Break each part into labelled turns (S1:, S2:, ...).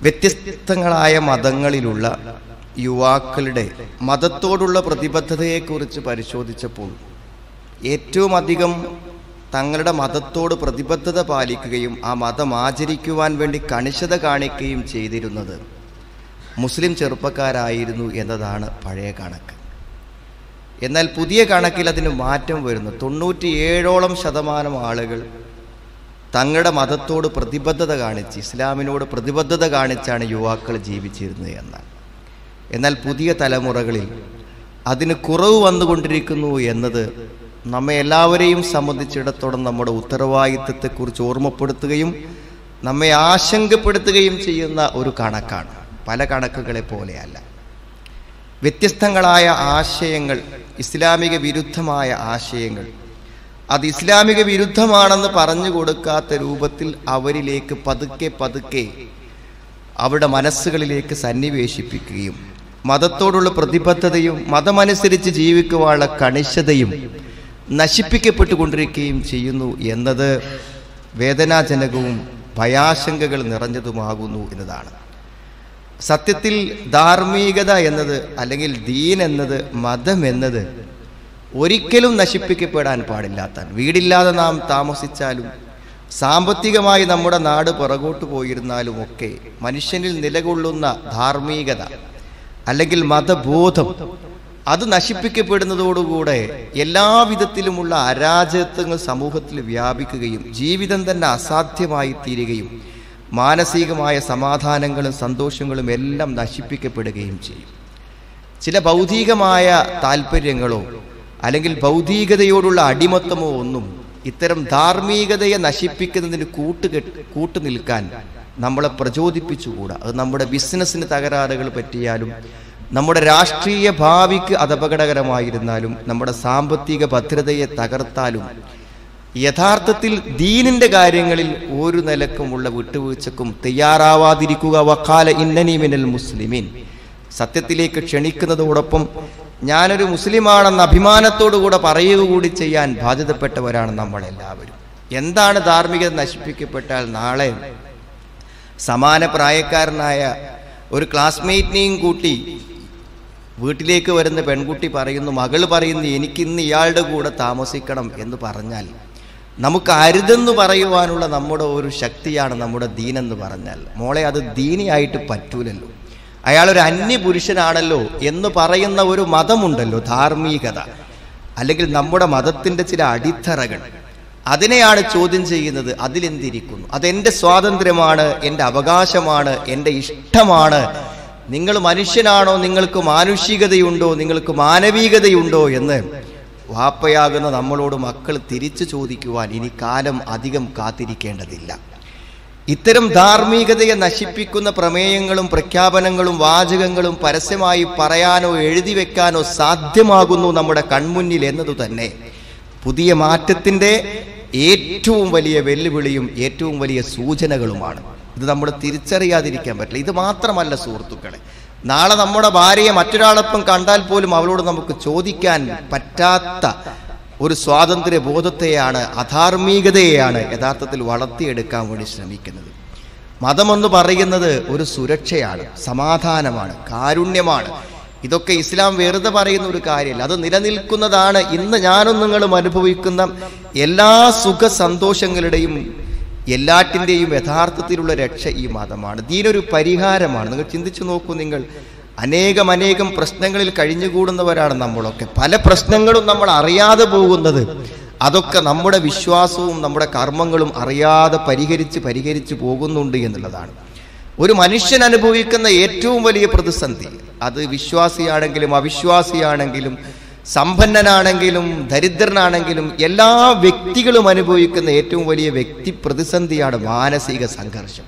S1: വ്യത്യസ്തങ്ങളായ മതങ്ങളിലുള്ള യുവാക്കളുടെ മതത്തോടുള്ള പ്രതിബദ്ധതയെക്കുറിച്ച് പരിശോധിച്ചപ്പോൾ ഏറ്റവും അധികം തങ്ങളുടെ മതത്തോട് പ്രതിബദ്ധത പാലിക്കുകയും ആ മതം ആചരിക്കുവാൻ വേണ്ടി കണിശത കാണിക്കുകയും ചെയ്തിരുന്നത് മുസ്ലിം ചെറുപ്പക്കാരായിരുന്നു എന്നതാണ് പഴയ കണക്ക് എന്നാൽ പുതിയ കണക്കിൽ അതിന് മാറ്റം വരുന്നു തൊണ്ണൂറ്റിയേഴോളം ശതമാനം ആളുകൾ തങ്ങളുടെ മതത്തോട് പ്രതിബദ്ധത കാണിച്ച് ഇസ്ലാമിനോട് പ്രതിബദ്ധത കാണിച്ചാണ് യുവാക്കൾ ജീവിച്ചിരുന്നത് എന്നാണ് എന്നാൽ പുതിയ തലമുറകളിൽ അതിന് കുറവ് വന്നുകൊണ്ടിരിക്കുന്നു എന്നത് നമ്മെ എല്ലാവരെയും സംബന്ധിച്ചിടത്തോളം നമ്മുടെ ഉത്തരവാദിത്തത്തെക്കുറിച്ച് ഓർമ്മപ്പെടുത്തുകയും നമ്മെ ആശങ്കപ്പെടുത്തുകയും ചെയ്യുന്ന ഒരു കണക്കാണ് പല കണക്കുകളെ പോലെയല്ല വ്യത്യസ്തങ്ങളായ ആശയങ്ങൾ ഇസ്ലാമിക വിരുദ്ധമായ ആശയങ്ങൾ അത് ഇസ്ലാമിക വിരുദ്ധമാണെന്ന് പറഞ്ഞു കൊടുക്കാത്ത രൂപത്തിൽ അവരിലേക്ക് പതുക്കെ പതുക്കെ അവരുടെ മനസ്സുകളിലേക്ക് സന്നിവേശിപ്പിക്കുകയും മതത്തോടുള്ള പ്രതിബദ്ധതയും മതമനുസരിച്ച് ജീവിക്കുവാനുള്ള കണിശതയും നശിപ്പിക്കപ്പെട്ടുകൊണ്ടിരിക്കുകയും ചെയ്യുന്നു എന്നത് വേദനാജനകവും ഭയാശങ്കകൾ നിറഞ്ഞതുമാകുന്നു എന്നതാണ് സത്യത്തിൽ ധാർമ്മികത എന്നത് അല്ലെങ്കിൽ ദീൻ എന്നത് മതം എന്നത് ഒരിക്കലും നശിപ്പിക്കപ്പെടാൻ പാടില്ലാത്ത വീടില്ലാതെ നാം താമസിച്ചാലും സാമ്പത്തികമായി നമ്മുടെ നാട് പുറകോട്ട് പോയിരുന്നാലും ഒക്കെ മനുഷ്യനിൽ നിലകൊള്ളുന്ന ധാർമ്മികത അല്ലെങ്കിൽ മതബോധം അത് നശിപ്പിക്കപ്പെടുന്നതോടുകൂടെ എല്ലാവിധത്തിലുമുള്ള അരാജകത്വങ്ങൾ സമൂഹത്തിൽ വ്യാപിക്കുകയും ജീവിതം തന്നെ അസാധ്യമായി തീരുകയും മാനസികമായ സമാധാനങ്ങളും സന്തോഷങ്ങളും എല്ലാം നശിപ്പിക്കപ്പെടുകയും ചെയ്യും ചില ഭൗതികമായ താല്പര്യങ്ങളോ അല്ലെങ്കിൽ ഭൗതികതയോടുള്ള അടിമത്തമോ ഒന്നും ഇത്തരം ധാർമ്മികതയെ നശിപ്പിക്കുന്നതിന് കൂട്ടുകെട്ട് കൂട്ടുനിൽക്കാൻ നമ്മളെ പ്രചോദിപ്പിച്ചുകൂടാ അത് നമ്മുടെ ബിസിനസ്സിന് തകരാറുകൾ പറ്റിയാലും നമ്മുടെ രാഷ്ട്രീയ ഭാവിക്ക് അത് അപകടകരമായിരുന്നാലും നമ്മുടെ സാമ്പത്തിക ഭദ്രതയെ തകർത്താലും യഥാർത്ഥത്തിൽ ദീനിന്റെ കാര്യങ്ങളിൽ ഒരു നിലക്കുമുള്ള വിട്ടുവീഴ്ചക്കും തയ്യാറാവാതിരിക്കുക വക്കാല ഇന്നനി മിനൽ മുസ്ലിമീൻ സത്യത്തിലേക്ക് ക്ഷണിക്കുന്നതോടൊപ്പം ഞാനൊരു മുസ്ലിമാണെന്ന അഭിമാനത്തോടുകൂടെ പറയുക കൂടി ചെയ്യാൻ ബാധ്യതപ്പെട്ടവരാണ് നമ്മളെല്ലാവരും എന്താണ് ധാർമ്മികത നശിപ്പിക്കപ്പെട്ടാൽ നാളെ സമാന പ്രായക്കാരനായ ഒരു ക്ലാസ്മേറ്റിനെയും കൂട്ടി വീട്ടിലേക്ക് വരുന്ന പെൺകുട്ടി പറയുന്നു മകൾ പറയുന്നു എനിക്കിന്ന് ഇയാളുടെ കൂടെ താമസിക്കണം എന്ന് പറഞ്ഞാൽ നമുക്ക് അരുതെന്ന് പറയുവാനുള്ള നമ്മുടെ ഒരു ശക്തിയാണ് നമ്മുടെ ദീനെന്ന് പറഞ്ഞാൽ മോളെ അത് ദീനിയായിട്ട് പറ്റൂലല്ലോ അയാൾ ഒരു അന്യപുരുഷനാണല്ലോ എന്ന് പറയുന്ന ഒരു മതമുണ്ടല്ലോ ധാർമ്മികത അല്ലെങ്കിൽ നമ്മുടെ മതത്തിൻ്റെ ചില അടിത്തറകൾ അതിനെയാണ് ചോദ്യം ചെയ്യുന്നത് അതിലെന്തിരിക്കുന്നു അതെൻ്റെ സ്വാതന്ത്ര്യമാണ് എൻ്റെ അവകാശമാണ് എൻ്റെ ഇഷ്ടമാണ് നിങ്ങൾ മനുഷ്യനാണോ നിങ്ങൾക്ക് മാനുഷികതയുണ്ടോ നിങ്ങൾക്ക് മാനവികതയുണ്ടോ എന്ന് വാപ്പയാകുന്ന നമ്മളോട് മക്കൾ തിരിച്ചു ചോദിക്കുവാൻ ഇനി കാലം അധികം കാത്തിരിക്കേണ്ടതില്ല ഇത്തരം ധാർമ്മികതയെ നശിപ്പിക്കുന്ന പ്രമേയങ്ങളും പ്രഖ്യാപനങ്ങളും വാചകങ്ങളും പരസ്യമായി പറയാനോ എഴുതി വെക്കാനോ സാധ്യമാകുന്നു നമ്മുടെ കൺമുന്നിൽ എന്നതു തന്നെ പുതിയ മാറ്റത്തിൻ്റെ ഏറ്റവും വലിയ വെല്ലുവിളിയും ഏറ്റവും വലിയ സൂചനകളുമാണ് ഇത് നമ്മൾ തിരിച്ചറിയാതിരിക്കാൻ പറ്റില്ല ഇത് മാത്രമല്ല സുഹൃത്തുക്കളെ നാളെ നമ്മുടെ ഭാര്യയെ മറ്റൊരാളൊപ്പം കണ്ടാൽ പോലും അവളോട് നമുക്ക് ചോദിക്കാൻ പറ്റാത്ത ഒരു സ്വാതന്ത്ര്യ ബോധത്തെയാണ് അധാർമികതയെയാണ് യഥാർത്ഥത്തിൽ വളർത്തിയെടുക്കാൻ വേണ്ടി ശ്രമിക്കുന്നത് മതമെന്ന് പറയുന്നത് ഒരു സുരക്ഷയാണ് സമാധാനമാണ് കാരുണ്യമാണ് ഇതൊക്കെ ഇസ്ലാം വെറുതെ പറയുന്ന ഒരു കാര്യമല്ല അത് നിലനിൽക്കുന്നതാണ് ഇന്ന് ഞാനും നിങ്ങളും അനുഭവിക്കുന്ന എല്ലാ സുഖ സന്തോഷങ്ങളുടെയും എല്ലാറ്റിൻ്റെയും യഥാർത്ഥത്തിലുള്ള രക്ഷ ഈ മതമാണ് ദീനൊരു പരിഹാരമാണ് നിങ്ങൾ ചിന്തിച്ചു നോക്കൂ നിങ്ങൾ അനേകം അനേകം പ്രശ്നങ്ങളിൽ കഴിഞ്ഞുകൂടുന്നവരാണ് നമ്മളൊക്കെ പല പ്രശ്നങ്ങളും നമ്മൾ അറിയാതെ പോകുന്നത് അതൊക്കെ നമ്മുടെ വിശ്വാസവും നമ്മുടെ കർമ്മങ്ങളും അറിയാതെ പരിഹരിച്ച് പരിഹരിച്ച് പോകുന്നുണ്ട് എന്നുള്ളതാണ് ഒരു മനുഷ്യൻ അനുഭവിക്കുന്ന ഏറ്റവും വലിയ പ്രതിസന്ധി അത് വിശ്വാസിയാണെങ്കിലും അവിശ്വാസിയാണെങ്കിലും സമ്പന്നനാണെങ്കിലും ദരിദ്രനാണെങ്കിലും എല്ലാ വ്യക്തികളും അനുഭവിക്കുന്ന ഏറ്റവും വലിയ വ്യക്തി പ്രതിസന്ധിയാണ് മാനസിക സംഘർഷം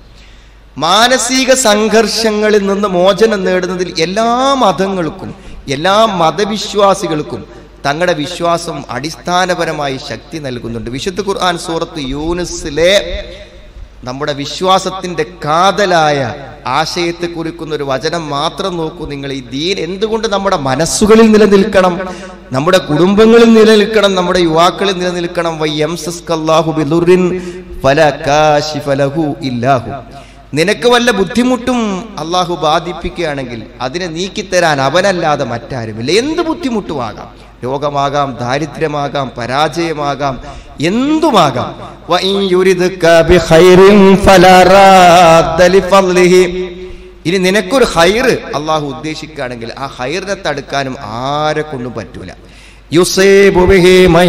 S1: മാനസിക സംഘർഷങ്ങളിൽ നിന്ന് മോചനം നേടുന്നതിൽ എല്ലാ മതങ്ങൾക്കും എല്ലാ മതവിശ്വാസികൾക്കും തങ്ങളുടെ വിശ്വാസം അടിസ്ഥാനപരമായി ശക്തി നൽകുന്നുണ്ട് വിശുദ്ധ ഖുർആൻ സൂറത്ത് യൂനിസിലെ നമ്മുടെ വിശ്വാസത്തിന്റെ കാതലായ ആശയത്തെ കുറിക്കുന്ന ഒരു വചനം മാത്രം നോക്കൂ നിങ്ങൾ ഈ ദീൻ എന്തുകൊണ്ട് നമ്മുടെ മനസ്സുകളിൽ നിലനിൽക്കണം നമ്മുടെ കുടുംബങ്ങളിൽ നിലനിൽക്കണം നമ്മുടെ യുവാക്കളിൽ നിലനിൽക്കണം വൈ യംസസ്കല്ലാഹു ബിദുർരിൻ ഫലാ കാശിഫ ലഹു ഇല്ലാഹു നിനക്ക് വല്ല ബുദ്ധിമുട്ടും അള്ളാഹു ബാധിപ്പിക്കുകയാണെങ്കിൽ അതിനെ നീക്കിത്തരാൻ അവനല്ലാതെ മറ്റാരുമില്ല എന്ത് ബുദ്ധിമുട്ടുമാകാം രോഗമാകാം ദാരിദ്ര്യമാകാം പരാജയമാകാം എന്തുമാകാം വഇൻ യുരിദ്ക ബിഖൈറിൻ ഫലാ റാദ്ദ ലിഫദ്ലിഹി. ഇനി നിനക്കൊരു ഹൈറ് അള്ളാഹു ഉദ്ദേശിക്കുകയാണെങ്കിൽ ആ ഹൈറിനെ തടുക്കാനും ആരെ കൊണ്ടും പറ്റൂല യുസീബു ബിഹി മൻ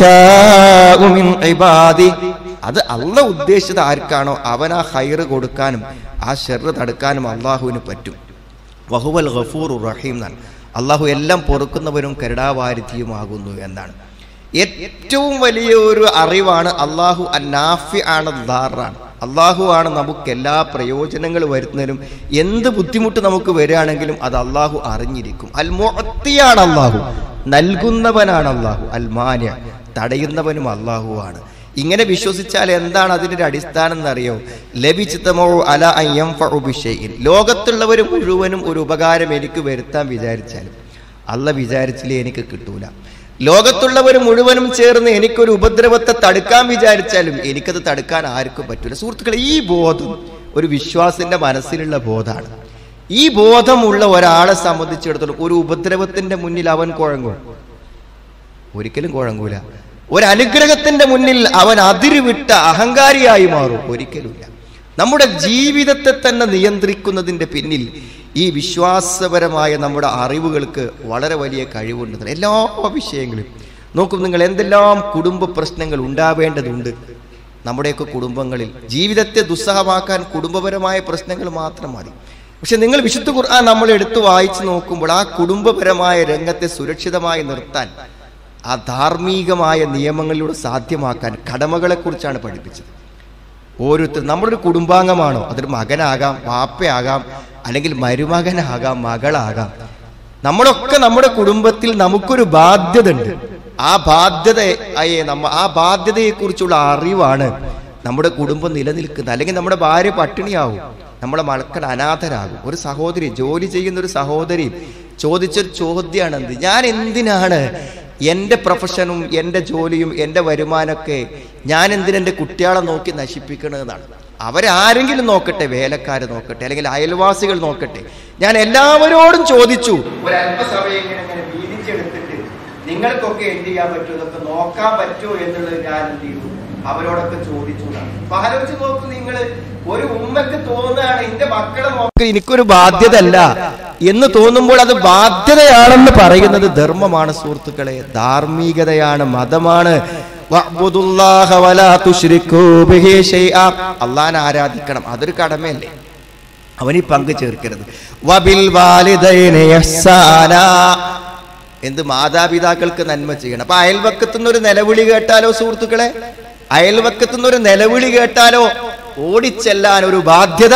S1: യശാഉ മിൻ ഇബാദി. അത് അല്ല ഉദ്ദേശിച്ചത് ആർക്കാണോ അവൻ ആ ഹൈറ് കൊടുക്കാനും ആ ഷെറ് തടുക്കാനും അള്ളാഹുവിന് പറ്റും വഹുവൽ ഗഫൂർ റഹീം എന്നാണ് അള്ളാഹു എല്ലാം പൊറുക്കുന്നവരും കരുടാവാരിധിയുമാകുന്നു എന്നാണ് ഏറ്റവും വലിയ ഒരു അറിവാണ് അള്ളാഹു അന്നാഫി ആണ് ദാറാണ് അള്ളാഹു ആണ് നമുക്ക് എല്ലാ പ്രയോജനങ്ങൾ വരുന്നതിനും എന്ത് ബുദ്ധിമുട്ട് നമുക്ക് വരികയാണെങ്കിലും അത് അള്ളാഹു അറിഞ്ഞിരിക്കും അൽ മുഅത്തിയാണ് അള്ളാഹു നൽകുന്നവനാണ് അള്ളാഹു അൽ മാന്യ തടയുന്നവനും അള്ളാഹുവാണ് ഇങ്ങനെ വിശ്വസിച്ചാൽ എന്താണ് അതിൻ്റെ ഒരു അടിസ്ഥാനം എന്നറിയോ ലഭിച്ചിത്തമോ അല അയ്യം ഫുബിഷയിൻ ലോകത്തുള്ളവർ മുഴുവനും ഒരു ഉപകാരം എനിക്ക് വരുത്താൻ വിചാരിച്ചാലും അല്ല വിചാരിച്ചില്ലേ എനിക്ക് കിട്ടൂല ലോകത്തുള്ളവർ മുഴുവനും ചേർന്ന് എനിക്കൊരു ഉപദ്രവത്തെ തടുക്കാൻ വിചാരിച്ചാലും എനിക്കത് തടുക്കാൻ ആർക്കും പറ്റൂല സുഹൃത്തുക്കളെ ഈ ബോധം ഒരു വിശ്വാസിന്റെ മനസ്സിലുള്ള ബോധമാണ് ഈ ബോധമുള്ള ഒരാളെ സംബന്ധിച്ചിടത്തോളം ഒരു ഉപദ്രവത്തിന്റെ മുന്നിൽ അവൻ കുഴങ്ങും ഒരിക്കലും കുഴങ്ങൂല ഒരു അനുഗ്രഹത്തിന്റെ മുന്നിൽ അവൻ അതിരുവിട്ട അഹങ്കാരിയായി മാറും ഒരിക്കലുമില്ല നമ്മുടെ ജീവിതത്തെ തന്നെ നിയന്ത്രിക്കുന്നതിന്റെ പിന്നിൽ ഈ വിശ്വാസപരമായ നമ്മുടെ അറിവുകൾക്ക് വളരെ വലിയ കഴിവുണ്ട് എല്ലാ വിഷയങ്ങളും നോക്കും നിങ്ങൾ എന്തെല്ലാം കുടുംബ പ്രശ്നങ്ങൾ ഉണ്ടാവേണ്ടതുണ്ട് നമ്മുടെയൊക്കെ കുടുംബങ്ങളിൽ ജീവിതത്തെ ദുസ്സഹമാക്കാൻ കുടുംബപരമായ പ്രശ്നങ്ങൾ മാത്രം മതി പക്ഷെ നിങ്ങൾ വിശുദ്ധ ഖുർആൻ നമ്മൾ എടുത്തു വായിച്ചു നോക്കുമ്പോൾ ആ കുടുംബപരമായ രംഗത്തെ സുരക്ഷിതമായി നിർത്താൻ ആ ധാർമ്മികമായ നിയമങ്ങളിലൂടെ സാധ്യമാക്കാൻ കടമകളെ കുറിച്ചാണ് പഠിപ്പിച്ചത് ഓരോരുത്തർ നമ്മളൊരു കുടുംബാംഗമാണോ അതൊരു മകനാകാം വാപ്പയാകാം അല്ലെങ്കിൽ മരുമകനാകാം മകളാകാം നമ്മളൊക്കെ നമ്മുടെ കുടുംബത്തിൽ നമുക്കൊരു ബാധ്യത ഉണ്ട് ആ ബാധ്യതയെ നമ്മ ആ ബാധ്യതയെക്കുറിച്ചുള്ള അറിവാണ് നമ്മുടെ കുടുംബം നിലനിൽക്കുന്നത് അല്ലെങ്കിൽ നമ്മുടെ ഭാര്യ പട്ടിണിയാവും നമ്മളെ മക്കൾ അനാഥരാകും ഒരു സഹോദരി ജോലി ചെയ്യുന്ന ഒരു സഹോദരി ചോദിച്ചൊരു ചോദ്യമാണ് എന്ത് ഞാൻ എന്തിനാണ് എൻ്റെ പ്രൊഫഷനും എൻ്റെ ജോലിയും എൻ്റെ വരുമാനമൊക്കെ ഞാൻ എന്തിനെൻ്റെ കുട്ടികളെ നോക്കി നശിപ്പിക്കണമെന്നാണ് അവരാരെങ്കിലും നോക്കട്ടെ വേലക്കാർ നോക്കട്ടെ അല്ലെങ്കിൽ അയൽവാസികൾ നോക്കട്ടെ ഞാൻ എല്ലാവരോടും ചോദിച്ചു ഒരല്പസമയം ഇങ്ങനെ ഇങ്ങനെ വീതിച്ചെടുത്തിട്ട് നിങ്ങൾക്കൊക്കെ എന്ത് ചെയ്യാൻ പറ്റുമോ ഇതൊക്കെ നോക്കാൻ പറ്റുമോ എന്നുള്ളത് ഞാൻ എന്ത് ചെയ്തു അവരോടൊക്കെ ചോദിച്ചു എന്നാണ്. അപ്പൊ ആലോചിച്ച് നോക്കൂ നിങ്ങൾ ഒരു ഉമ്മക്ക് തോന്നുകയാണ് എന്റെ മക്കളെ നോക്കി എനിക്കൊരു ബാധ്യത അല്ല എന്ന് തോന്നുമ്പോൾ അത് ബാധ്യതയാണെന്ന് പറയുന്നത് ധർമ്മമാണ് സുഹൃത്തുക്കളെ ധാർമ്മികതയാണ് മതമാണ് വഅ്ബുദുല്ലാഹ വലാ തുശ്രിക്കൂ ബിഹി ശൈആ. അള്ളാഹനെ ആരാധിക്കണം അതൊരു കടമയല്ലേ അവനീ പങ്കു ചേർക്കരുത് വബിൽ വാലിദൈനി ഇഹ്സാനാ. എന്ത് മാതാപിതാക്കൾക്ക് നന്മ ചെയ്യണം അപ്പൊ അയൽവക്കത്തുനിന്ന് ഒരു നിലവിളി കേട്ടാലോ സുഹൃത്തുക്കളെ അയൽവക്കത്തുനിന്ന് ഒരു നിലവിളി കേട്ടാലോ ഓടിച്ചെല്ലാൻ ഒരു ബാധ്യത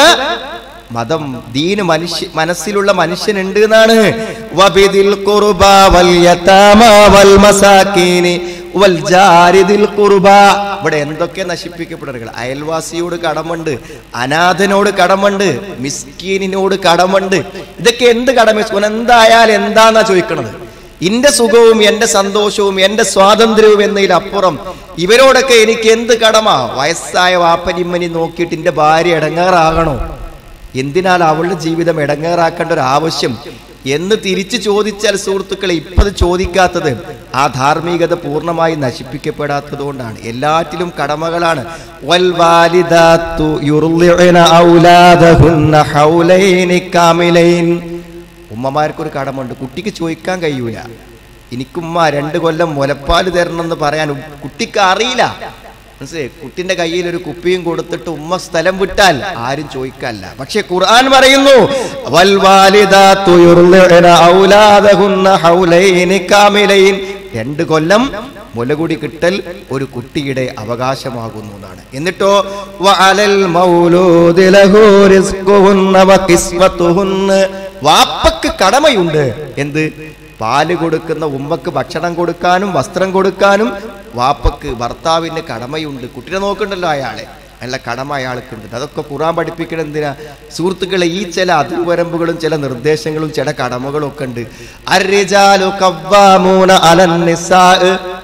S1: മതം ദീന് മനുഷ്യ മനസ്സിലുള്ള മനുഷ്യനുണ്ട് എന്നാണ് വബിദിൽ ഖുർബ വൽ യതാമ വൽ മസാകീനി വൽ ജാരിദിൽ ഖുർബ ഇവിടെ എന്തൊക്കെ നശിപ്പിക്കപ്പെടുക അയൽവാസിയോട് കടമുണ്ട് അനാഥനോട് കടമുണ്ട് മിസ്കീനിനോട് കടമുണ്ട് ഇതൊക്കെ എന്ത് കടമ എന്തായാലും എന്താന്നാ ചോദിക്കണത് എന്റെ സുഖവും എന്റെ സന്തോഷവും എന്റെ സ്വാതന്ത്ര്യവും എന്നതിലപ്പുറം ഇവരോടൊക്കെ എനിക്ക് എന്ത് കടമ വയസ്സായ വാപ്പനിമ്മനി നോക്കിയിട്ട് എന്റെ ഭാര്യ ഇടങ്ങാറാകണോ എന്തിനാൽ അവളുടെ ജീവിതം ഇടങ്ങേറാക്കേണ്ട ഒരു ആവശ്യം എന്ന് തിരിച്ചു ചോദിച്ചാൽ സുഹൃത്തുക്കളെ ഇപ്പത് ചോദിക്കാത്തത് ആ ധാർമ്മികത പൂർണ്ണമായി നശിപ്പിക്കപ്പെടാത്തത് കൊണ്ടാണ് എല്ലാറ്റിലും കടമകളാണ് വൽ വാലിദാത്തു യുർളിഉന ഔലാദഹുന്ന ഹൗലൈനി കാമിലൈൻ ഉമ്മമാർക്കൊരു കടമുണ്ട് കുട്ടിക്ക് ചോദിക്കാൻ കഴിയൂല എനിക്കുമ്മ രണ്ട് കൊല്ലം മുലപ്പാല് തരണം എന്ന് പറയാൻ ഉ- കുട്ടിക്ക് അറിയില്ല മനസ്സിലായി കുട്ടിന്റെ കയ്യിൽ ഒരു കുപ്പിയും കൊടുത്തിട്ട് ഉമ്മ സ്ഥലം വിട്ടാൽ ആരും ചോദിക്കാല്ല പക്ഷെ ഖുർആൻ പറയുന്നു "വൽ വാലിദാത്തു യുർളിഉന ഔലാദഹുന്ന ഹൗലൈനി കാമിലൈൻ." രണ്ട് കൊല്ലം മുലകുടി കിട്ടൽ ഒരു കുട്ടിയുടെ അവകാശമാകുന്നു എന്നാണ് എന്നിട്ടോ വഅലൽ മൗലൂദി ലഹു റിസ്ഖുഹുന്ന വകിസ്വതുഹുന്ന. വാപ്പക്ക് കടമയുണ്ട് എന്ത് പാല് കൊടുക്കുന്ന ഉമ്മക്ക് ഭക്ഷണം കൊടുക്കാനും വസ്ത്രം കൊടുക്കാനും വാപ്പക്ക് ഭർത്താവിന് കടമയുണ്ട് കുട്ടിനെ നോക്കണ്ടല്ലോ അയാളെ അല്ല കടമ അയാൾക്കുണ്ട് അതൊക്കെ ഖുറാൻ പഠിപ്പിക്കണം എന്തിനാ സുഹൃത്തുക്കളെ ഈ ചില അതിർവരമ്പുകളും ചില നിർദ്ദേശങ്ങളും ചില കടമകളും ഒക്കെ ഉണ്ട് അർരിജാലു കവ്വാമൂന അലൻ നിസാ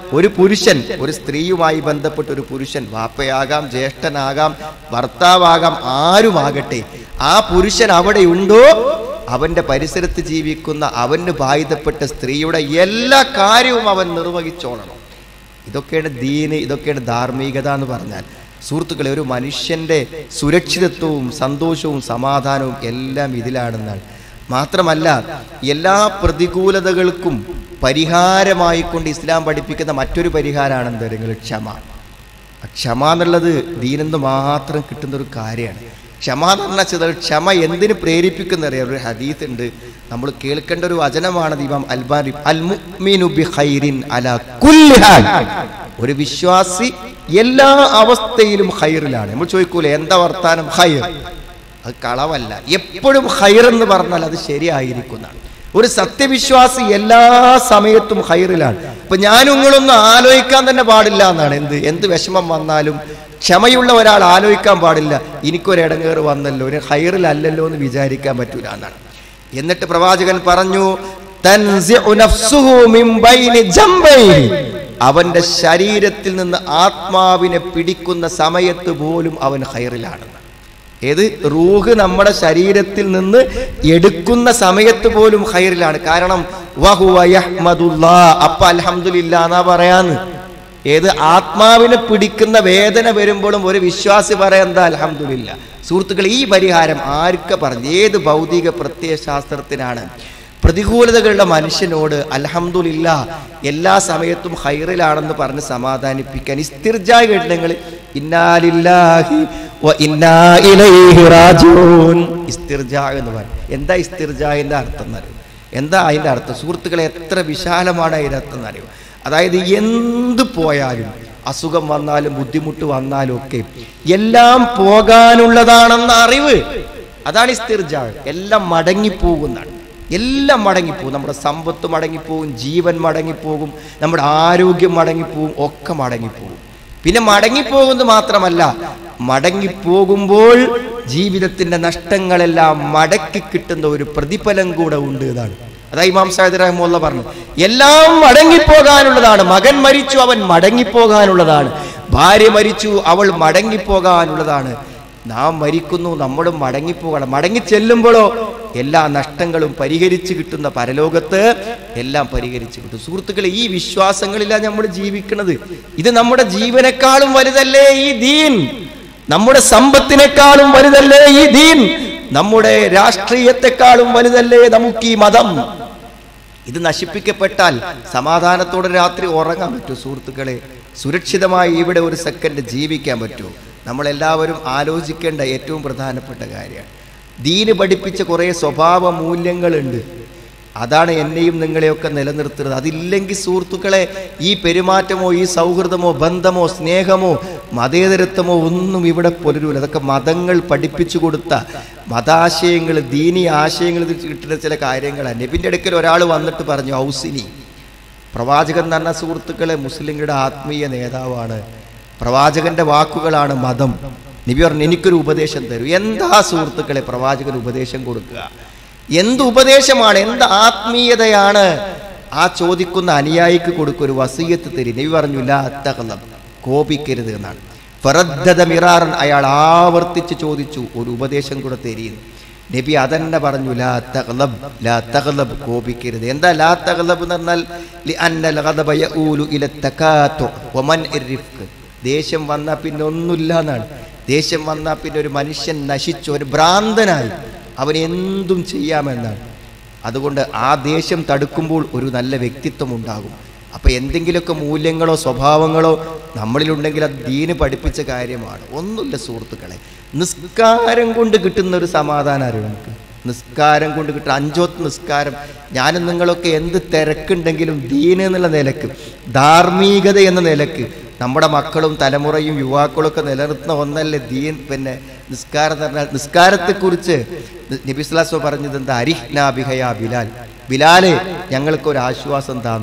S1: ഒരു പുരുഷൻ ഒരു സ്ത്രീയുമായി ബന്ധപ്പെട്ട ഒരു പുരുഷൻ വാപ്പയാകാം ജ്യേഷ്ഠനാകാം ഭർത്താവാകാം ആരുമാകട്ടെ ആ പുരുഷൻ അവിടെ ഉണ്ടോ അവന്റെ പരിസരത്ത് ജീവിക്കുന്ന അവന് ബാധിതപ്പെട്ട സ്ത്രീയുടെ എല്ലാ കാര്യവും അവൻ നിർവഹിച്ചോളണം ഇതൊക്കെയാണ് ദീന് ഇതൊക്കെയാണ് ധാർമ്മികത എന്ന് പറഞ്ഞാൽ സുഹൃത്തുക്കളെ ഒരു മനുഷ്യന്റെ സുരക്ഷിതത്വവും സന്തോഷവും സമാധാനവും എല്ലാം ഇതിലാണെന്നാണ് മാത്രമല്ല എല്ലാ പ്രതികൂലതകൾക്കും പരിഹാരമായിക്കൊണ്ട് ഇസ്ലാം പഠിപ്പിക്കുന്ന മറ്റൊരു പരിഹാരമാണ് എന്താ നിങ്ങൾ ക്ഷമ ആ ക്ഷമ എന്നുള്ളത് ദീനെന്ന് മാത്രം കിട്ടുന്ന ഒരു കാര്യമാണ് ക്ഷമ എന്ന് പറഞ്ഞാൽ ചില ക്ഷമ എന്തിന് പ്രേരിപ്പിക്കുന്ന അറിയാം ഒരു ഹദീത്ത് ഉണ്ട് നമ്മൾ കേൾക്കേണ്ട ഒരു വചനമാണ് ഇമാം അൽബാരി അൽ മുഅ്മിനു ബി ഖൈറിൻ അലാ കുല്ലി ഹാൽ ഒരു വിശ്വാസി എല്ലാ അവസ്ഥയിലും ഖൈറിലാണ് നമ്മൾ ചോദിക്കൂലേ എന്താ വർത്താനം ഖൈർ അത് കളവല്ല എപ്പോഴും ഖൈർ എന്ന് പറഞ്ഞാൽ അത് ശരിയായിരിക്കുന്നതാണ് ഒരു സത്യവിശ്വാസി എല്ലാ സമയത്തും ഹൈറിലാണ് ഇപ്പൊ ഞാനും നിങ്ങളൊന്നും ആലോചിക്കാൻ തന്നെ പാടില്ല എന്നാണ് എന്ത് എന്ത് വിഷമം വന്നാലും ക്ഷമയുള്ള ഒരാൾ ആലോചിക്കാൻ പാടില്ല എനിക്കൊരിടങ്ങേറ് വന്നല്ലോ ഒരു ഹൈറിലല്ലല്ലോ എന്ന് വിചാരിക്കാൻ പറ്റൂല എന്നാണ് എന്നിട്ട് പ്രവാചകൻ പറഞ്ഞു തൻസിഉ നഫ്സുഹു മിൻ ബൈനി ജംബൈഹി. അവന്റെ ശരീരത്തിൽ നിന്ന് ആത്മാവിനെ പിടിക്കുന്ന സമയത്ത് പോലും അവൻ ഹൈറിലാണ് ഏത് റൂഹ് നമ്മുടെ ശരീരത്തിൽ നിന്ന് എടുക്കുന്ന സമയത്ത് പോലും ഹൈറിലാണ് കാരണം വഹുവ യഹ്മദുല്ലാ അപ്പ അൽഹംദുലില്ലാ എന്നാ പറയാന്ന് ഏത് ആത്മാവിനെ പിടിക്കുന്ന വേദന വരുമ്പോഴും ഒരു വിശ്വാസി പറയാൻ എന്താ അൽഹംദുലില്ല സുഹൃത്തുക്കൾ ഈ പരിഹാരം ആർക്ക പറഞ്ഞു ഏത് ഭൗതിക പ്രത്യയശാസ്ത്രത്തിനാണ് പ്രതികൂലതകളുടെ മനുഷ്യനോട് അൽഹംദുലില്ല എല്ലാ സമയത്തും ഹൈറിലാണെന്ന് പറഞ്ഞ് സമാധാനിപ്പിക്കാൻ ഇസ്തിർജാ കേട്ടില്ലെങ്കിൽ ഇന്നാലില്ലാഹി വ ഇന്നാ ഇലൈഹി റാജിഊൻ ഇസ്തിർജാ എന്ന് പറയും എന്താ ഇസ്തിർജാന്റെ അർത്ഥം എന്നറിയും എന്താ അതിന്റെ അർത്ഥം സുഹൃത്തുക്കളെ എത്ര വിശാലമാണ് അതിന്റെ അർത്ഥം എന്നറിയും അതായത് എന്ത് പോയാലും അസുഖം വന്നാലും ബുദ്ധിമുട്ട് വന്നാലും ഒക്കെ എല്ലാം പോകാനുള്ളതാണെന്ന അറിവ് അതാണ് ഇസ്തിർജാ എല്ലാം മടങ്ങിപ്പോകുന്നതാണ് എല്ലാം മടങ്ങിപ്പോകും നമ്മുടെ സമ്പത്ത് മടങ്ങിപ്പോകും ജീവൻ മടങ്ങിപ്പോകും നമ്മുടെ ആരോഗ്യം മടങ്ങിപ്പോകും ഒക്കെ മടങ്ങിപ്പോകും പിന്നെ മടങ്ങിപ്പോകുന്നത് മാത്രമല്ല മടങ്ങിപ്പോകുമ്പോൾ ജീവിതത്തിന്റെ നഷ്ടങ്ങളെല്ലാം മടക്കി കിട്ടുന്ന ഒരു പ്രതിഫലം കൂടെ ഉണ്ട് എന്നാണ് അതാ ഇമാം സാഹിദ് റഹ്മുള്ള പറഞ്ഞു എല്ലാം മടങ്ങിപ്പോകാനുള്ളതാണ് മകൻ മരിച്ചു അവൻ മടങ്ങിപ്പോകാനുള്ളതാണ് ഭാര്യ മരിച്ചു അവൾ മടങ്ങിപ്പോകാനുള്ളതാണ് നാം മരിക്കുന്നു നമ്മളും മടങ്ങിപ്പോകണം മടങ്ങി ചെല്ലുമ്പോഴോ എല്ലാ നഷ്ടങ്ങളും പരിഹരിച്ച് കിട്ടുന്ന പരലോകത്ത് എല്ലാം പരിഹരിച്ച് കിട്ടും സുഹൃത്തുക്കളെ ഈ വിശ്വാസങ്ങളിലാണ് നമ്മൾ ജീവിക്കുന്നത് ഇത് നമ്മുടെ ജീവനേക്കാളും വലുതല്ലേ ഈ ദീൻ നമ്മുടെ സമ്പത്തിനേക്കാളും വലുതല്ലേ ഈ ദീൻ നമ്മുടെ രാഷ്ട്രീയത്തെക്കാളും വലുതല്ലേ നമുക്ക് ഈ മതം ഇത് നശിപ്പിക്കപ്പെട്ടാൽ സമാധാനത്തോടെ രാത്രി ഉറങ്ങാൻ പറ്റൂ സുഹൃത്തുക്കളെ സുരക്ഷിതമായി ഇവിടെ ഒരു സെക്കൻഡ് ജീവിക്കാൻ പറ്റുമോ നമ്മളെല്ലാവരും ആലോചിക്കേണ്ട ഏറ്റവും പ്രധാനപ്പെട്ട കാര്യമാണ് ദീന് പഠിപ്പിച്ച കുറേ സ്വഭാവ മൂല്യങ്ങളുണ്ട് അതാണ് എന്നെയും നിങ്ങളെയൊക്കെ നിലനിർത്തുന്നത് അതില്ലെങ്കിൽ സുഹൃത്തുക്കളെ ഈ പെരുമാറ്റമോ ഈ സൗഹൃദമോ ബന്ധമോ സ്നേഹമോ മതേതരത്വമോ ഒന്നും ഇവിടെ പുലരൂല അതൊക്കെ മതങ്ങൾ പഠിപ്പിച്ചു കൊടുത്ത മതാശയങ്ങൾ ദീനി ആശയങ്ങൾ കിട്ടുന്ന ചില കാര്യങ്ങളാണ് നബിൻ്റെ അടുക്കൽ ഒരാൾ വന്നിട്ട് പറഞ്ഞു ഔസിനി പ്രവാചകൻ എന്ന് പറഞ്ഞ സുഹൃത്തുക്കളെ മുസ്ലിങ്ങളുടെ ആത്മീയ നേതാവാണ് പ്രവാചകന്റെ വാക്കുകളാണ് മതം നബി പറഞ്ഞു എനിക്കൊരു ഉപദേശം തരൂ എന്താ സുഹൃത്തുക്കളെ പ്രവാചകൻ ഉപദേശം കൊടുക്കുക എന്ത് ഉപദേശമാണ് എന്ത് ആത്മീയതയാണ് ആ ചോദിക്കുന്ന അനുയായിക്ക് കൊടുക്കുക ഒരു വസീയത്ത് തരി നബി പറഞ്ഞു ലാ തഗ്ലബ് കോപിക്കരുത് എന്നാണ് ഫറദ്ദദ മിറാറൻ അയാൾ ആവർത്തിച്ച് ചോദിച്ചു ഒരു ഉപദേശം കൂടെ തരീന്ന് നബി അതന്നെ പറഞ്ഞു ലാ തഗ്ലബ് ലാ തഗ്ലബ് കോപിക്കരുത് എന്താ ലാ തഗ്ലബ് എന്ന് പറഞ്ഞാൽ ലി അന്നൽ ഗദബ യഊലു ഇല തകാതു വമൻ ഇർരിഫ്ക് ദേഷ്യം വന്നാൽ പിന്നെ ഒന്നുമില്ല എന്നാണ് ദേഷ്യം വന്നാൽ പിന്നെ ഒരു മനുഷ്യൻ നശിച്ചു ഒരു ഭ്രാന്തനായി അവൻ എന്തും ചെയ്യാമെന്നാണ് അതുകൊണ്ട് ആ ദേഷ്യം തടുക്കുമ്പോൾ ഒരു നല്ല വ്യക്തിത്വം ഉണ്ടാകും അപ്പൊ എന്തെങ്കിലുമൊക്കെ മൂല്യങ്ങളോ സ്വഭാവങ്ങളോ നമ്മളിലുണ്ടെങ്കിൽ അത് ദീന് പഠിപ്പിച്ച കാര്യമാണ് ഒന്നുമില്ല സുഹൃത്തുക്കളെ നിസ്കാരം കൊണ്ട് കിട്ടുന്ന ഒരു സമാധാനം അറിയാം നമുക്ക് നിസ്കാരം കൊണ്ട് കിട്ടുന്ന അഞ്ചോത്ത് നിസ്കാരം ഞാനും നിങ്ങളൊക്കെ എന്ത് തിരക്കുണ്ടെങ്കിലും ദീന് എന്നുള്ള നിലക്ക് ധാർമ്മികത എന്ന നിലക്ക് നമ്മുടെ മക്കളും തലമുറയും യുവാക്കളും ഒക്കെ നിലനിർത്തുന്ന ഒന്നല്ലേ ദീൻ പിന്നെ നിസ്കാരം എന്ന് പറഞ്ഞാൽ നിസ്കാരത്തെക്കുറിച്ച് നബിസ്ലാസ്വ പറഞ്ഞത് എന്താ അരിഹ്നാബിഹയ ബിലാൽ ബിലാലെ ഞങ്ങൾക്ക് ഒരു ആശ്വാസം താന്നാണ്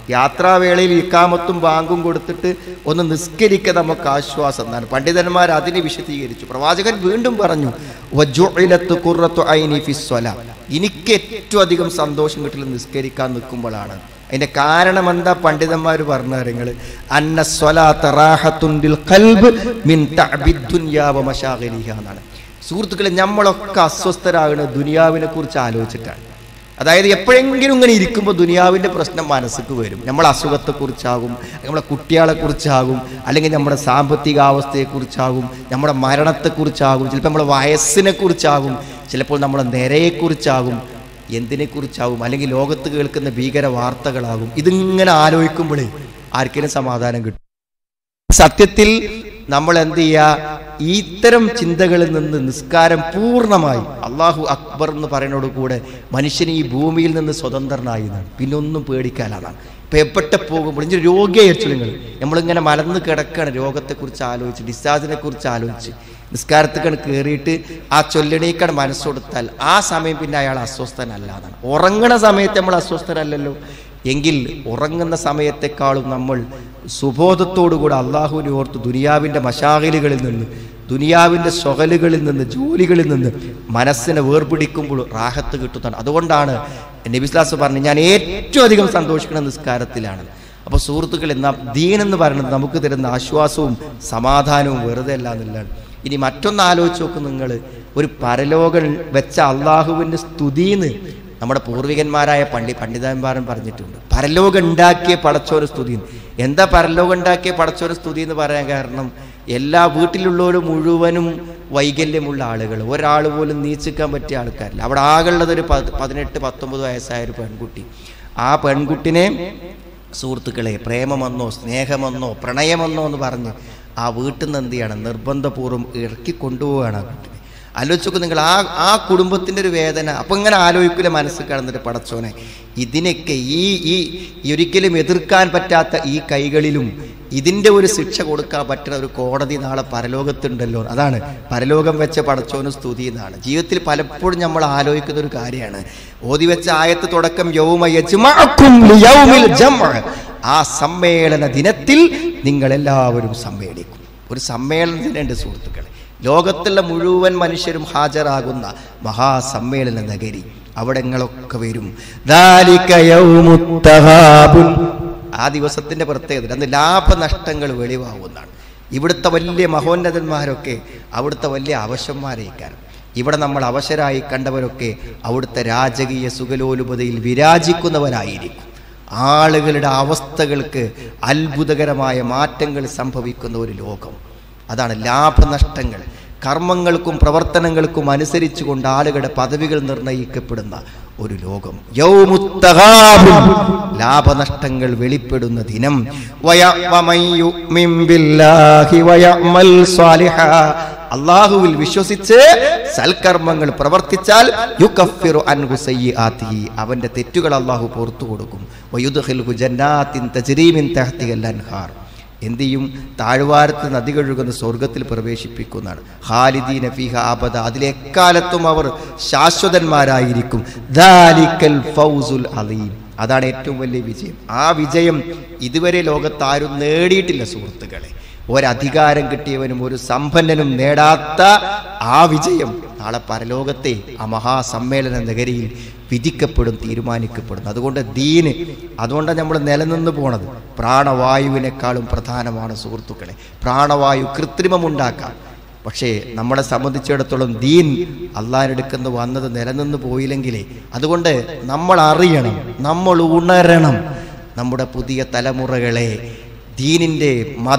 S1: യാത്രാവേളയിൽ ഇക്കാമത്തും ബാങ്കും കൊടുത്തിട്ട് ഒന്ന് നിസ്കരിക്കുക നമുക്ക് ആശ്വാസം എന്നാണ് പണ്ഡിതന്മാർ അതിനെ വിശദീകരിച്ചു പ്രവാചകൻ വീണ്ടും പറഞ്ഞു "വജുഇലത്ത് ഖുർറത്തു ഐനി ഫിസ്വല." എനിക്ക് ഏറ്റവും അധികം സന്തോഷം കിട്ടൽ നിസ്കരിക്കാൻ നിൽക്കുമ്പോഴാണ് അതിന്റെ കാരണം എന്താ പണ്ഡിതന്മാർ പറഞ്ഞു നിങ്ങൾ അന്ന സ്വലാത്ത റാഹത്തുൻ ലിൽ ഖൽബ് മിൻ തഅബിദ് ദുനിയാ വ മശാഗിലിഹ എന്നാണ് സുഹൃത്തുക്കളെ നമ്മളൊക്കെ അസ്വസ്ഥരാകുന്നത് ദുനിയാവിനെ കുറിച്ച് ആലോചിച്ചിട്ടാണ് അതായത് എപ്പോഴെങ്കിലും ഇങ്ങനെ ഇരിക്കുമ്പോൾ ദുനിയാവിൻ്റെ പ്രശ്നം മനസ്സിക്ക് വരും നമ്മൾ അസുഖത്തെക്കുറിച്ചാകും നമ്മളെ കുട്ടികളെ കുറിച്ചാകും അല്ലെങ്കിൽ നമ്മുടെ സാമ്പത്തിക അവസ്ഥയെക്കുറിച്ചാകും നമ്മുടെ മരണത്തെക്കുറിച്ചാകും ചിലപ്പോൾ നമ്മുടെ വയസ്സിനെ കുറിച്ചാകും ചിലപ്പോൾ നമ്മുടെ നിരയെക്കുറിച്ചാകും എന്തിനെക്കുറിച്ചാകും അല്ലെങ്കിൽ ലോകത്ത് കേൾക്കുന്ന ഭീകര വാർത്തകളാകും ഇതിങ്ങനെ ആലോചിക്കുമ്പോഴേ ആർക്കെങ്കിലും സമാധാനം കിട്ടും സത്യത്തിൽ നമ്മൾ എന്ത് ചെയ്യുക ഇത്തരം ചിന്തകളിൽ നിന്ന് നിസ്കാരം പൂർണ്ണമായി അള്ളാഹു അക്ബർ എന്ന് പറയുന്നതോട് കൂടെ മനുഷ്യൻ ഈ ഭൂമിയിൽ നിന്ന് സ്വതന്ത്രനായി എന്നാണ് പിന്നെ ഒന്നും പേടിക്കാനാണ് ഇപ്പൊ എപ്പോട്ടെ പോകുമ്പോൾ ഇങ്ങനെ രോഗിയായിരിച്ചു നിങ്ങൾ നമ്മളിങ്ങനെ മലന്ന് കിടക്കാണ് രോഗത്തെക്കുറിച്ച് ആലോചിച്ച് ഡിസ്ചാർജിനെ കുറിച്ച് ആലോചിച്ച് നിസ്കാരത്തേക്കാണ് കയറിയിട്ട് ആ ചൊല്ലണീക്കാണ് മനസ്സൊടുത്താൽ ആ സമയം പിന്നെ അയാൾ അസ്വസ്ഥനല്ല എന്നാണ് ഉറങ്ങണ സമയത്ത് നമ്മൾ അസ്വസ്ഥരല്ലല്ലോ എങ്കിൽ ഉറങ്ങുന്ന സമയത്തെക്കാളും നമ്മൾ സുബോധത്തോടുകൂടെ അള്ളാഹുവിനെ ഓർത്ത് ദുനിയാവിൻ്റെ മശാകലുകളിൽ നിന്ന് ദുനിയാവിൻ്റെ സ്വകലുകളിൽ നിന്ന് ജോലികളിൽ നിന്ന് മനസ്സിനെ വേർപിടിക്കുമ്പോൾ റാഹത്ത് കിട്ടുന്നതാണ് അതുകൊണ്ടാണ് നബിസ്ലാസ് പറഞ്ഞു ഞാൻ ഏറ്റവും അധികം സന്തോഷിക്കുന്ന നിസ്കാരത്തിലാണ് അപ്പോൾ സുഹൃത്തുക്കൾ എന്നാ ദീൻ എന്ന് പറയുന്നത് നമുക്ക് തരുന്ന ആശ്വാസവും സമാധാനവും വെറുതെ അല്ല എന്നുള്ളതാണ് ഇനി മറ്റൊന്ന് ആലോചിച്ച് നോക്കും നിങ്ങൾ ഒരു പരലോകം വെച്ച അള്ളാഹുവിൻ്റെ സ്തുതിന്ന് നമ്മുടെ പൂർവികന്മാരായ പള്ളി പണ്ഡിതന്മാരൻ പറഞ്ഞിട്ടുണ്ട് പരലോകം ഉണ്ടാക്കിയ പടച്ചോര സ്തുതി എന്താ പരലോകം ഉണ്ടാക്കിയ പടച്ചോര സ്തുതി എന്ന് പറയാൻ കാരണം എല്ലാ വീട്ടിലുള്ളവരും മുഴുവനും വൈകല്യമുള്ള ആളുകൾ ഒരാൾ പോലും നീച്ചിക്കാൻ പറ്റിയ ആൾക്കാരില്ല അവിടെ ആകെയുള്ളത് ഒരു പത് പതിനെട്ട് പത്തൊമ്പത് വയസ്സായ ഒരു പെൺകുട്ടി ആ പെൺകുട്ടിനെ സുഹൃത്തുക്കളെ പ്രേമമെന്നോ സ്നേഹമെന്നോ പ്രണയമെന്നോ എന്ന് പറഞ്ഞ് ആ വീട്ടിൽ നിന്ന് എന്ത് ചെയ്യണം നിർബന്ധപൂർവ്വം ഇറക്കി കൊണ്ടുപോവുകയാണ് ആ കുട്ടിനെ ആലോചിച്ചോക്ക് നിങ്ങൾ ആ ആ കുടുംബത്തിൻ്റെ ഒരു വേദന അപ്പം ഇങ്ങനെ ആലോചിക്കില്ല മനസ്സിൽ കിടന്നിട്ട് പടച്ചോനെ ഇതിനൊക്കെ ഈ ഈ ഈ ഒരിക്കലും എതിർക്കാൻ പറ്റാത്ത ഈ കൈകളിലും ഇതിൻ്റെ ഒരു ശിക്ഷ കൊടുക്കാൻ പറ്റുന്ന ഒരു കോടതി നാളെ പരലോകത്തുണ്ടല്ലോ അതാണ് പരലോകം വെച്ച പടച്ചോന് സ്തുതി എന്നാണ് ജീവിതത്തിൽ പലപ്പോഴും നമ്മൾ ആലോചിക്കുന്ന ഒരു കാര്യമാണ് ഓതി വെച്ച ആയത്ത് തുടക്കം യൗമ യജ്മഅക്കും ലിയൗമിൽ ജംഅ. ആ സമ്മേളന ദിനത്തിൽ നിങ്ങൾ എല്ലാവരും സമ്മേളിക്കും ഒരു സമ്മേളന ദിനമുണ്ട് സുഹൃത്തുക്കളെ ലോകത്തുള്ള മുഴുവൻ മനുഷ്യരും ഹാജരാകുന്ന മഹാസമ്മേളന നഗരി അവിടങ്ങളൊക്കെ വരും ദാലിക യൗമുത്തഹാബുൻ. ആ ദിവസത്തിന്റെ പ്രത്യേകത അന്ന് ലാഭനഷ്ടങ്ങൾ വെളിവാകുന്നതാണ് ഇവിടുത്തെ വലിയ മഹോന്നതന്മാരൊക്കെ അവിടുത്തെ വലിയ അവശന്മാരേക്കാരം ഇവിടെ നമ്മൾ അവശരായി കണ്ടവരൊക്കെ അവിടുത്തെ രാജകീയ സുഖലോലുപതയിൽ വിരാജിക്കുന്നവരായിരിക്കും ആളുകളുടെ അവസ്ഥകൾക്ക് അത്ഭുതകരമായ മാറ്റങ്ങൾ സംഭവിക്കുന്ന ഒരു ലോകം അതാണ് ലാഭനഷ്ടങ്ങൾ കർമ്മങ്ങൾക്കും പ്രവർത്തനങ്ങൾക്കും അനുസരിച്ചുകൊണ്ട് ആളുകളുടെ പദവികൾ നിർണയിക്കപ്പെടുന്ന ഒരു ലോകം യൗമുത്തഹാബുൻ. ലാഭനഷ്ടങ്ങൾ വെളിപ്പെടുന്ന ദിനം വയ- വമൻ യുഅ്മിൻ ബില്ലാഹി വയഅമൽ സ്വാലിഹാ. അള്ളാഹുവിൽ വിശ്വസിച്ച് സൽക്കർമ്മങ്ങൾ പ്രവർത്തിച്ചാൽ യുകഫിറു അൻഹു സയ്യിആതിഹി. അവന്റെ തെറ്റുകൾ അള്ളാഹു പുറത്തു കൊടുക്കും വയുദ്ഖിൽഹു ജന്നാത്തിൻ തജ്രീ മിൻ തഹ്തിഹൽ അൻഹാർ എന്ത് ചെയ്യും താഴ്വാരത്ത് നദി കഴുകുന്ന സ്വർഗത്തിൽ പ്രവേശിപ്പിക്കുന്നതാണ് ഖാലിദീന ഫീഹ അബദ അതിലെക്കാലത്തും അവർ ശാശ്വതന്മാരായിരിക്കും ദാലിക്കൽ ഫൗസുൽ അലീം അതാണ് ഏറ്റവും വലിയ വിജയം ആ വിജയം ഇതുവരെ ലോകത്ത് ആരും നേടിയിട്ടില്ല സുഹൃത്തുക്കളെ ഒരധികാരം കിട്ടിയവനും ഒരു സമ്പന്നനും നേടാത്ത ആ വിജയം നാളെ പരലോകത്തെ ആ മഹാസമ്മേളന നഗരിയിൽ വിധിക്കപ്പെടും തീരുമാനിക്കപ്പെടും അതുകൊണ്ട് ദീന് അതുകൊണ്ടാണ് നമ്മൾ നിലനിന്ന് പോണത് പ്രാണവായുവിനേക്കാളും പ്രധാനമാണ് സുഹൃത്തുക്കളെ പ്രാണവായു കൃത്രിമമുണ്ടാക്കാം പക്ഷേ നമ്മളെ സംബന്ധിച്ചിടത്തോളം ദീൻ അള്ളാഹിനെടുക്കുന്ന വന്നത് നിലനിന്ന് പോയില്ലെങ്കിലേ അതുകൊണ്ട് നമ്മൾ അറിയണം നമ്മൾ ഉണരണം നമ്മുടെ പുതിയ തലമുറകളെ ദീനിൻ്റെ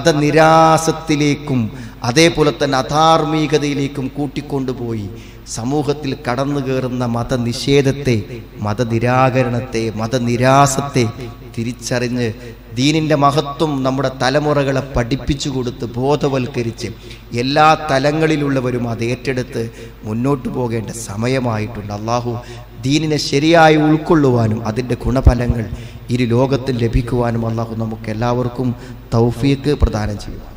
S1: മതനിരാസത്തിലേക്കും അതേപോലെ തന്നെ അധാർമികതയിലേക്കും കൂട്ടിക്കൊണ്ടുപോയി സമൂഹത്തിൽ കടന്നു കയറുന്ന മതനിഷേധത്തെ മതനിരാകരണത്തെ മതനിരാസത്തെ തിരിച്ചറിഞ്ഞ് ദീനിൻ്റെ മഹത്വം നമ്മുടെ തലമുറകളെ പഠിപ്പിച്ചു കൊടുത്ത് ബോധവൽക്കരിച്ച് എല്ലാ തലങ്ങളിലുള്ളവരും അത് ഏറ്റെടുത്ത് മുന്നോട്ട് പോകേണ്ട സമയമായിട്ടുണ്ട് അള്ളാഹു ദീനിനെ ശരിയായി ഉൾക്കൊള്ളുവാനും അതിൻ്റെ ഗുണഫലങ്ങൾ ഇരു ലോകത്തിൽ ലഭിക്കുവാനും അള്ളാഹു നമുക്ക് എല്ലാവർക്കും തൗഫീക്ക് പ്രദാനം ചെയ്യും